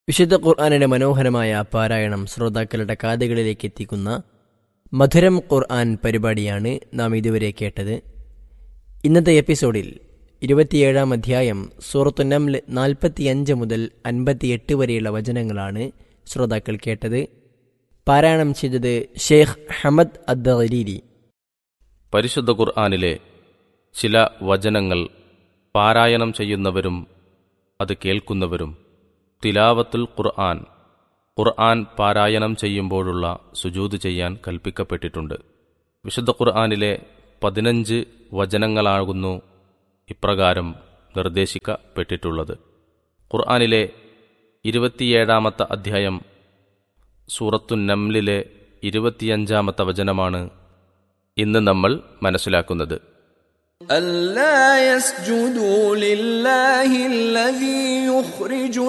വിശുദ്ധ ഖുർആാനിന്റെ മനോഹരമായ പാരായണം ശ്രോതാക്കളുടെ കാതുകളിലേക്ക് എത്തിക്കുന്ന മധുരം ഖുർആൻ പരിപാടിയാണ് നാം ഇതുവരെ കേട്ടത് ഇന്നത്തെ എപ്പിസോഡിൽ ഇരുപത്തിയേഴാം അധ്യായം സൂറത്തു നംൽ നാൽപ്പത്തിയഞ്ച് മുതൽ അൻപത്തിയെട്ട് വരെയുള്ള വചനങ്ങളാണ് ശ്രോതാക്കൾ കേട്ടത് പാരായണം ചെയ്തത് ഷെയ്ഖ് ഹമദ് അദ്ദീരി പരിശുദ്ധ ഖുർആാനിലെ ചില വചനങ്ങൾ പാരായണം ചെയ്യുന്നവരും അത് കേൾക്കുന്നവരും തിലാവത്തുൽ ഖുർആൻ ഖുർആൻ പാരായണം ചെയ്യുമ്പോഴുള്ള സുജൂത് ചെയ്യാൻ കൽപ്പിക്കപ്പെട്ടിട്ടുണ്ട് വിശുദ്ധ ഖുർആാനിലെ പതിനഞ്ച് വചനങ്ങളാകുന്നു ഇപ്രകാരം നിർദ്ദേശിക്കപ്പെട്ടിട്ടുള്ളത് ഖുർആാനിലെ ഇരുപത്തിയേഴാമത്തെ അധ്യായം സൂറത്തു നംലിലെ ഇരുപത്തിയഞ്ചാമത്തെ വചനമാണ് ഇന്ന് നമ്മൾ മനസ്സിലാക്കുന്നത് ألا يسجدوا لله الذي يخرج